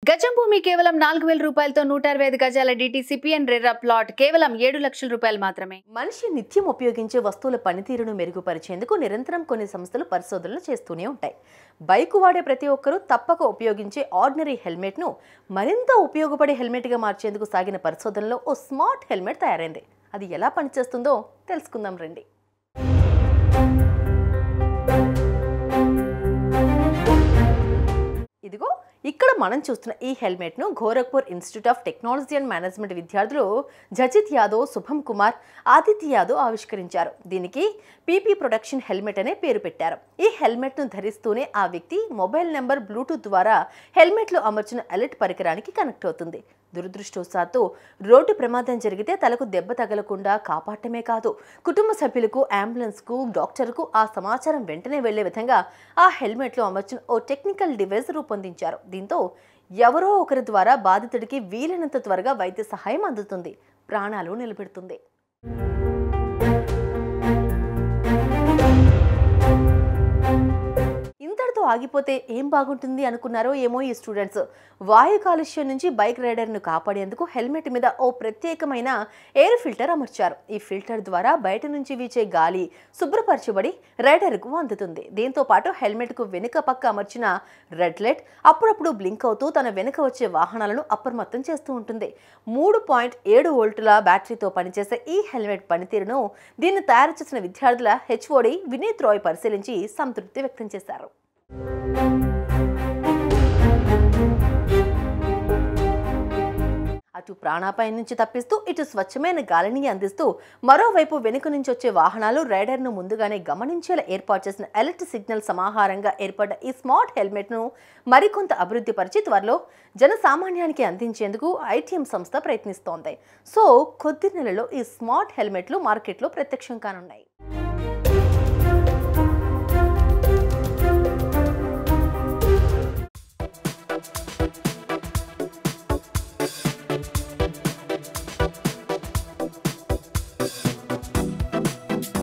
గజం భూమి కేవలం నాలుగు వేల రూపాయలతో నూట అరవై ఐదు గజాల డిటిసిపిఎన్ రెర్రా ప్లాట్ కేవలం ఏడు లక్షల రూపాయలు మాత్రమే మనిషి నిత్యం ఉపయోగించే వస్తువుల పనితీరును మెరుగుపరిచేందుకు నిరంతరం కొన్ని సంస్థలు పరిశోధనలు చేస్తూనే ఉంటాయి బైక్ వాడే ప్రతి ఒక్కరూ తప్పక ఉపయోగించే ఆర్డినరీ హెల్మెట్ను మరింత ఉపయోగపడే హెల్మెట్గా మార్చేందుకు సాగిన పరిశోధనలో ఓ స్మార్ట్ హెల్మెట్ తయారైంది అది ఎలా పనిచేస్తుందో తెలుసుకుందాం రండి ఇదిగో ఇక్కడ మనం చూస్తున్న ఈ హెల్మెట్ను Gorakhpur institute of technology and management విద్యార్థులు జజిత్ యాదవ్ శుభం కుమార్ ఆదిత్య యాదవ్ ఆవిష్కరించారు దీనికి పీపీ ప్రొడక్షన్ హెల్మెట్ అనే పేరు పెట్టారు ఈ హెల్మెట్ను ధరిస్తూనే ఆ వ్యక్తి మొబైల్ నెంబర్ బ్లూటూత్ ద్వారా హెల్మెట్లో అమర్చిన అలర్ట్ పరికరానికి కనెక్ట్ అవుతుంది దురదృష్టవశాత్తు రోడ్డు ప్రమాదం జరిగితే తలకు దెబ్బ తగలకుండా కాపాడటమే కాదు కుటుంబ సభ్యులకు అంబులెన్స్కు డాక్టర్కు ఆ సమాచారం వెంటనే వెళ్లే విధంగా ఆ హెల్మెట్లో అమర్చిన ఓ టెక్నికల్ డివైస్ రూపొందించారు దీంతో ఎవరో ఒకరి ద్వారా బాధితుడికి వీలైనంత త్వరగా వైద్య సహాయం అందుతుంది ప్రాణాలు నిలబెడుతుంది ఇంతటితో ఆగిపోతే ఏం బాగుంటుంది అనుకున్నారో ఏమో ఈ స్టూడెంట్స్ వాయు కాలుష్యం నుంచి బైక్ రైడర్ను కాపాడేందుకు హెల్మెట్ మీద ఓ ప్రత్యేకమైన ఎయిర్ ఫిల్టర్ అమర్చారు ఈ ఫిల్టర్ ద్వారా బయట నుంచి వీచే గాలి శుభ్రపరచబడి రైడర్కు అందుతుంది దీంతో పాటు హెల్మెట్కు వెనుక పక్క అమర్చిన రెడ్ లైట్ అప్పుడప్పుడు బ్లింక్ అవుతూ తన వెనుక వచ్చే వాహనాలను అప్రమత్తం చేస్తూ ఉంటుంది మూడు పాయింట్ ఏడు వోల్టుల బ్యాటరీతో పనిచేసే ఈ హెల్మెట్ పనితీరును దీన్ని తయారు చేసిన విద్యార్థుల హెచ్ఓడి వినీత్ రాయ్ పరిశీలించి సంతృప్తి వ్యక్తం చేశారు అటు ప్రాణాపాయం నుంచి తప్పిస్తూ ఇటు స్వచ్ఛమైన గాలిని అందిస్తూ మరోవైపు వెనుక నుంచి వచ్చే వాహనాలు రైడర్ను ముందుగానే గమనించేలా ఏర్పాటు చేసిన ఎలర్ట్ సిగ్నల్ సమాహారంగా ఏర్పడ్డ ఈ స్మార్ట్ హెల్మెట్ను మరికొంత అభివృద్ధి పరిచి త్వరలో జనసామాన్యానికి అందించేందుకు ఐటీఎం సంస్థ ప్రయత్నిస్తోంది సో కొద్ది నెలలో ఈ స్మార్ట్ హెల్మెట్లు మార్కెట్లో ప్రత్యక్షం కానున్నాయి